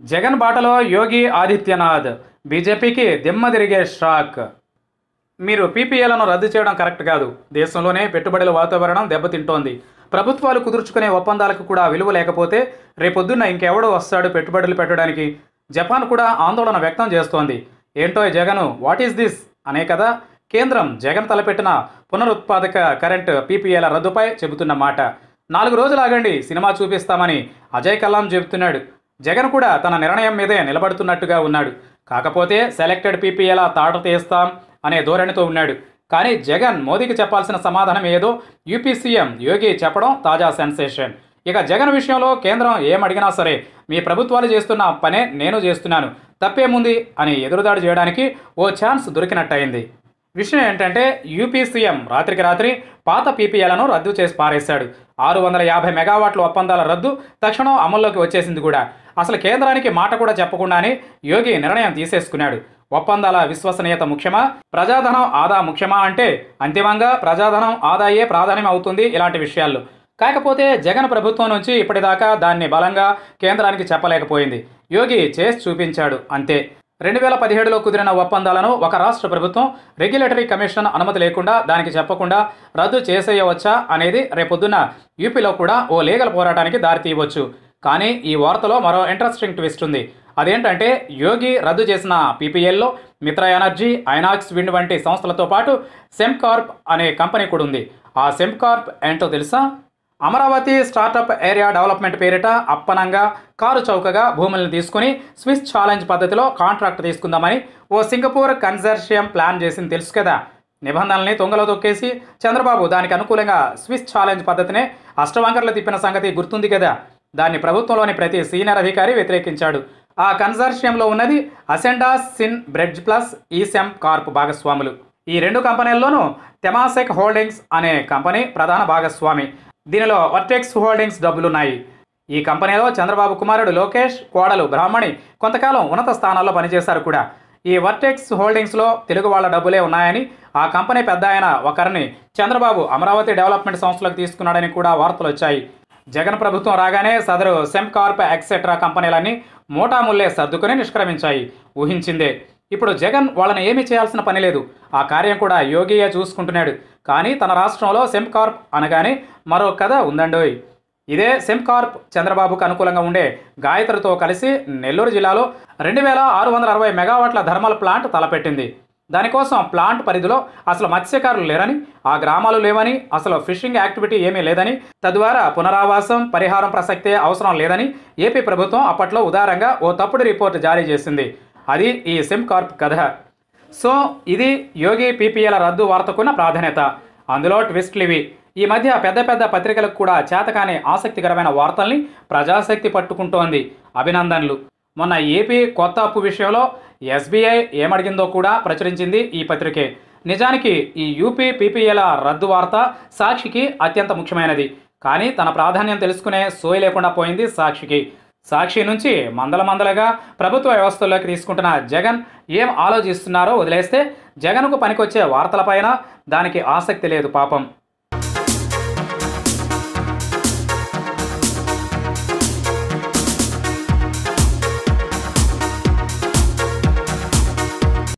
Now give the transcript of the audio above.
జగన్ బాటలో యోగి ఆదిత్యనాథ్ బీజేపీకి దిమ్మ తిరిగే షాక్ మీరు పీపీఏలను రద్దు చేయడం కరెక్ట్ కాదు దేశంలోనే పెట్టుబడుల వాతావరణం దెబ్బతింటోంది ప్రభుత్వాలు కుదుర్చుకునే ఒప్పందాలకు కూడా విలువ లేకపోతే రేపొద్దున్న ఇంకెవడో వస్తాడు పెట్టుబడులు పెట్టడానికి జపాన్ కూడా ఆందోళన వ్యక్తం చేస్తోంది ఏంటో ఈ జగన్ వాట్ ఈస్ దిస్ అనే కదా కేంద్రం జగన్ తలపెట్టిన పునరుత్పాదక కరెంట్ పీపీఏల రద్దుపై చెబుతున్న మాట నాలుగు రోజులు ఆగండి సినిమా చూపిస్తామని అజయ్ కలాం చెబుతున్నాడు జగన్ కూడా తన నిర్ణయం మీదే నిలబడుతున్నట్టుగా ఉన్నాడు కాకపోతే సెలెక్టెడ్ పీపీఏల తాట తీస్తాం అనే ధోరణితో ఉన్నాడు కానీ జగన్ మోదీకి చెప్పాల్సిన సమాధానం ఏదో యూపీ సీఎం యోగి చెప్పడం తాజా సెన్సేషన్ ఇక జగన్ విషయంలో కేంద్రం ఏం అడిగినా సరే మీ ప్రభుత్వాలు చేస్తున్న పనే నేను చేస్తున్నాను తప్పేముంది అని ఎదురుదాడి చేయడానికి ఓ ఛాన్స్ దొరికినట్టయింది విషయం ఏంటంటే యూపీ సీఎం రాత్రికి రాత్రి పాత పీపీఎలను రద్దు చేసి పారేశాడు ఆరు వందల యాభై మెగావాట్ల ఒప్పందాల రద్దు తక్షణం అమల్లోకి వచ్చేసింది కూడా అసలు కేంద్రానికి మాట కూడా చెప్పకుండానే యోగి నిర్ణయం తీసేసుకున్నాడు ఒప్పందాల విశ్వసనీయత ముఖ్యమా ప్రజాధనం ఆదా ముఖ్యమా అంటే అంతిమంగా ప్రజాధనం ఆదాయే ప్రాధాన్యం అవుతుంది ఇలాంటి విషయాల్లో కాకపోతే జగన్ ప్రభుత్వం నుంచి ఇప్పటిదాకా దాన్ని బలంగా కేంద్రానికి చెప్పలేకపోయింది యోగి చేసి చూపించాడు అంతే రెండు వేల పదిహేడులో కుదిరిన ఒప్పందాలను ఒక రాష్ట్ర ప్రభుత్వం రెగ్యులేటరీ కమిషన్ అనుమతి లేకుండా దానికి చెప్పకుండా రద్దు చేసేయవచ్చా అనేది రేపొద్దున యూపీలో కూడా ఓ లీగల్ పోరాటానికి దారితీయవచ్చు కానీ ఈ వార్తలో మరో ఇంట్రెస్టింగ్ ట్విస్ట్ ఉంది అదేంటంటే యోగి రద్దు చేసిన పీపీఎల్లో మిత్ర ఎనర్జీ ఐనాక్స్ విండ్ వంటి సంస్థలతో పాటు సెమ్కార్ప్ అనే కంపెనీ కూడా ఉంది ఆ సెమ్కార్ప్ ఏంటో తెలుసా అమరావతి స్టార్టప్ ఏరియా డెవలప్మెంట్ పేరిట అప్పనంగా కారు చౌకగా భూములను తీసుకుని స్విస్ ఛాలెంజ్ పద్ధతిలో కాంట్రాక్ట్ తీసుకుందామని ఓ సింగపూర్ కన్సర్షియం ప్లాన్ చేసింది తెలుసు కదా నిబంధనల్ని తొంగలో తొక్కేసి చంద్రబాబు దానికి అనుకూలంగా స్విస్ ఛాలెంజ్ పద్ధతినే అష్టవంకర్లు తిప్పిన సంగతి గుర్తుంది కదా దాన్ని ప్రభుత్వంలోని ప్రతి సీనియర్ అధికారి వ్యతిరేకించాడు ఆ కన్సర్షియంలో ఉన్నది Ascendas Singbridge plus Sembcorp భాగస్వాములు ఈ రెండు కంపెనీల్లోనూ తెమాసెక్ హోల్డింగ్స్ అనే కంపెనీ ప్రధాన భాగస్వామి దీనిలో వర్టెక్స్ హోల్డింగ్స్ డబ్బులున్నాయి ఈ కంపెనీలో చంద్రబాబు కుమారుడు లోకేష్ కోడలు బ్రాహ్మణి కొంతకాలం ఉన్నత స్థానాల్లో పనిచేశారు కూడా ఈ వర్టెక్స్ హోల్డింగ్స్లో తెలుగు వాళ్ళ డబ్బులే ఉన్నాయని ఆ కంపెనీ పెద్ద ఆయన ఒకరిని చంద్రబాబు అమరావతి డెవలప్మెంట్ సంస్థలకు తీసుకున్నాడని కూడా వార్తలు వచ్చాయి జగన్ ప్రభుత్వం రాగానే సదరు సెమ్కార్ప్ ఎక్సెట్రా కంపెనీలన్నీ మూటాముల్లే సర్దుకుని నిష్క్రమించాయి ఊహించిందే ఇప్పుడు జగన్ వాళ్ళని ఏమీ చేయాల్సిన పని లేదు ఆ కార్యం కూడా యోగియే చూసుకుంటున్నాడు కానీ తన రాష్ట్రంలో సెమ్కార్ప్ అనగానే మరో కథ ఉందండోయ్ ఇదే సెమ్కార్ప్ చంద్రబాబుకు అనుకూలంగా ఉండే గాయత్రితో కలిసి నెల్లూరు జిల్లాలో రెండు వేల ఆరు వందల అరవై మెగావాట్ల థర్మల్ ప్లాంట్ తలపెట్టింది దానికోసం ప్లాంట్ పరిధిలో అసలు మత్స్యకారులు లేరని ఆ గ్రామాలు లేవని అసలు ఫిషింగ్ యాక్టివిటీ ఏమీ లేదని తద్వారా పునరావాసం పరిహారం ప్రసక్తే అవసరం లేదని ఏపీ ప్రభుత్వం అప్పట్లో ఉదారంగా ఓ తప్పుడు రిపోర్ట్ జారీ చేసింది అది ఈ సిమ్ కార్ప్ కథ సో ఇది యోగి పీపీఎల రద్దు వార్తకున్న ప్రాధాన్యత అందులో ట్విస్ట్లు ఇవి ఈ మధ్య పెద్ద పెద్ద పత్రికలకు కూడా చేతకాని ఆసక్తికరమైన వార్తల్ని ప్రజాశక్తి పట్టుకుంటోంది అభినందనలు మొన్న ఏపీ కొత్త అప్పు విషయంలో ఎస్బీఐ ఏమడిగిందో కూడా ప్రచురించింది ఈ పత్రికే నిజానికి ఈ యూపీ పీపీఏల రద్దు వార్త సాక్షికి అత్యంత ముఖ్యమైనది కానీ తన ప్రాధాన్యం తెలుసుకునే సోయి లేకుండా పోయింది సాక్షికి సాక్షి నుంచి మందల మందలుగా ప్రభుత్వ వ్యవస్థల్లోకి తీసుకుంటున్న జగన్ ఏం ఆలోచిస్తున్నారో వదిలేస్తే జగన్కు పనికొచ్చే వార్తలపైన దానికి ఆసక్తి లేదు పాపం